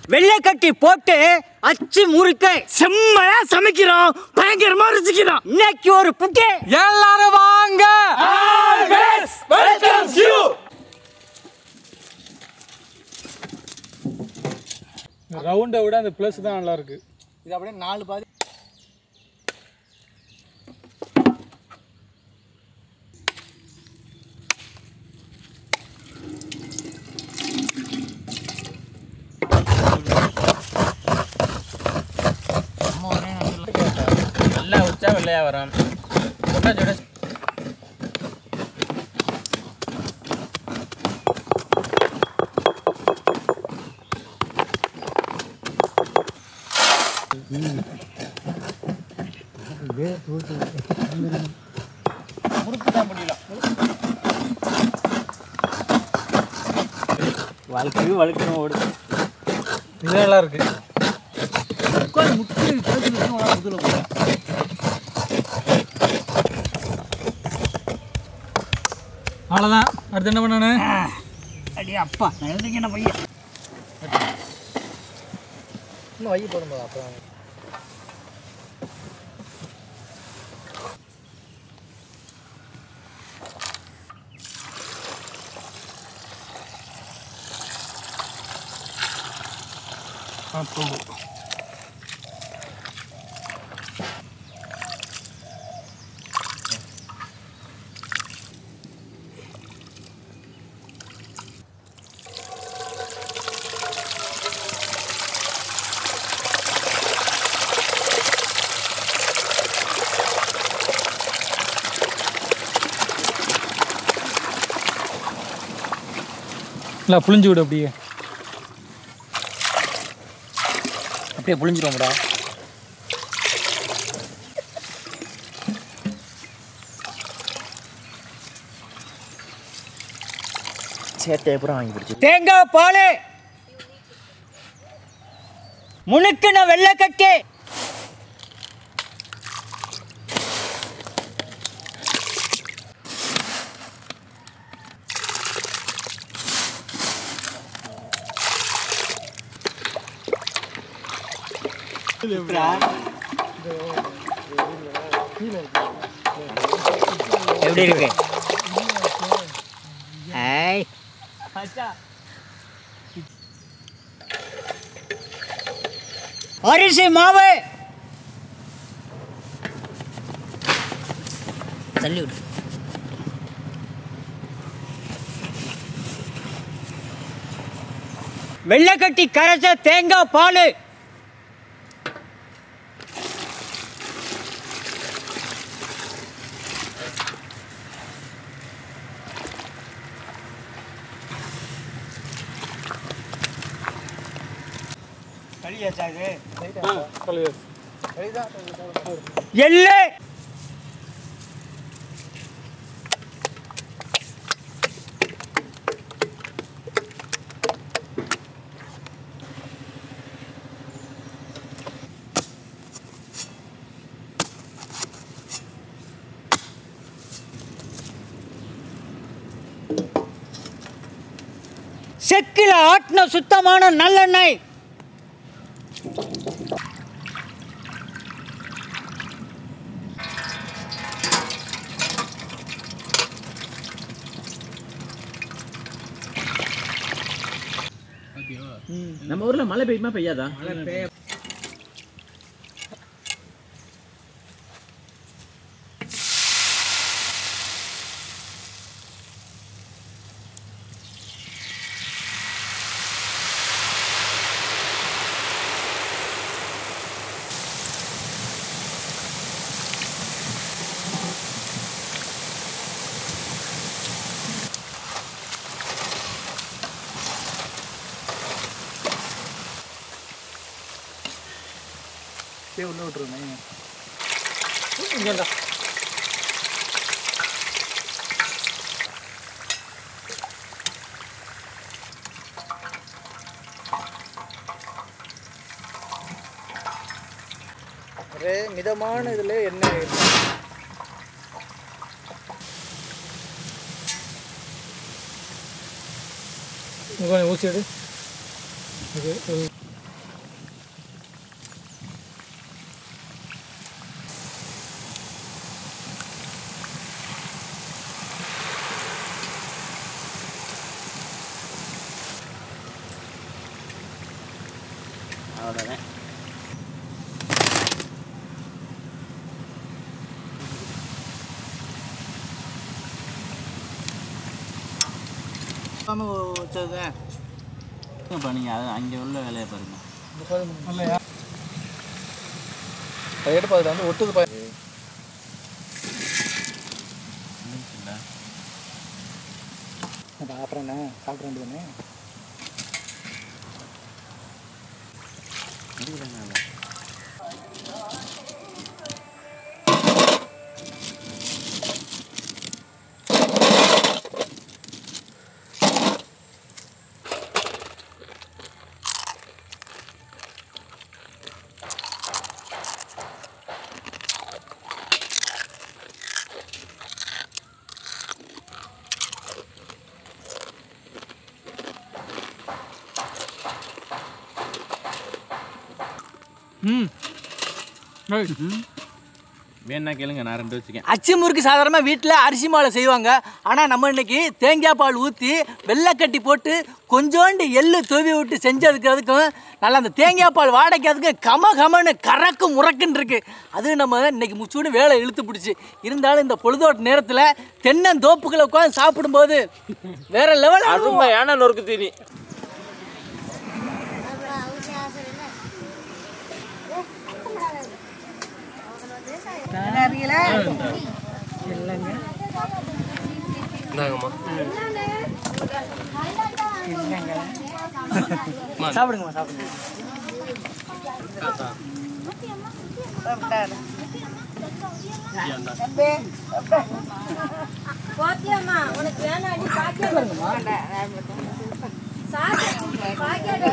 வெள்ளைக்கட்டி போட்டு அச்சு முறுக்க செம்மையா சமைக்கிறோம் பயங்கரமா ருசிக்கிறோம் இன்னைக்கு ஒரு புட்டு எல்லாரும் வாங்க ரவுண்டை விட அந்த ப்ளஸ் தான் நல்லா இருக்கு இது அப்படியே நாலு பாதி நல்லா உச்சா வெள்ளையா வரும் சுட சுட வழக்கு வழக்கு ஓடு இது நல்லா இருக்கு அவ்வளோதான் அடுத்து என்ன பண்ணணும் அடி அப்பா நான் எழுதிக்கின பையன் இன்னும் வை போடும்போது அப்புறம் இல்லை புளிஞ்சு விடு அப்படியே அப்படியே புளிஞ்சிருவோம்டா சேட்டை அப்புறம் வாங்கி பிடிச்சி தேங்காய் பால் முணுக்குன வெள்ளைக்கட்டி எப்படி இருக்கு ஐய் அரிசி மாவு தள்ளி விடு வெள்ளைக்கட்டி கரைச்ச தேங்காய் பால் எள்ளு செக்கில் ஆட்டின சுத்தமான நல்லெண்ணெய் நம்ம ஊர்ல மழை பெய்யுமா பெய்யாதா உள்ள விட்டுருங்க ஒரே மிதமான இதில் எண்ணெய் கொஞ்சம் ஊசி எடு இது, இது. வச்சதுதான் இப்போ நீங்கள் அது அங்கே உள்ள வேலையை பாருங்க அதை எடுப்பு அதில் வந்து ஒட்டுது பாரு அப்புறம் என்ன சாப்பிட வேண்டியதுன்னு வேணா கேளுங்க நான் ரெண்டு வச்சுக்கேன் அச்சு முறுக்கு சாதாரணமாக வீட்டில் அரிசி மாலை செய்வாங்க ஆனால் நம்ம இன்னைக்கு தேங்காய் பால் ஊற்றி வெள்ளைக்கட்டி போட்டு கொஞ்சோண்டு எள்ளு தூவி விட்டு செஞ்சதுக்கு அதுக்கும் நல்லா அந்த தேங்காய் பால் வாடைக்கு அதுக்கு கம கமன்னு கறக்கு முறக்குன்னு இருக்கு அது நம்ம இன்னைக்கு முச்சூடு வேலை இழுத்து பிடிச்சி இருந்தாலும் இந்த பொழுதோட்ட நேரத்தில் தென்னந்தோப்புகளை உட்காந்து சாப்பிடும்போது வேற லெவல் அருமையான நொறுக்கு தீனி சாப்பிடுங்கம்மா சாப்பிடுங்க பாத்தியாம்மா உனக்கு வேணாடி பாக்கியா சாப்பிடு பாக்கியா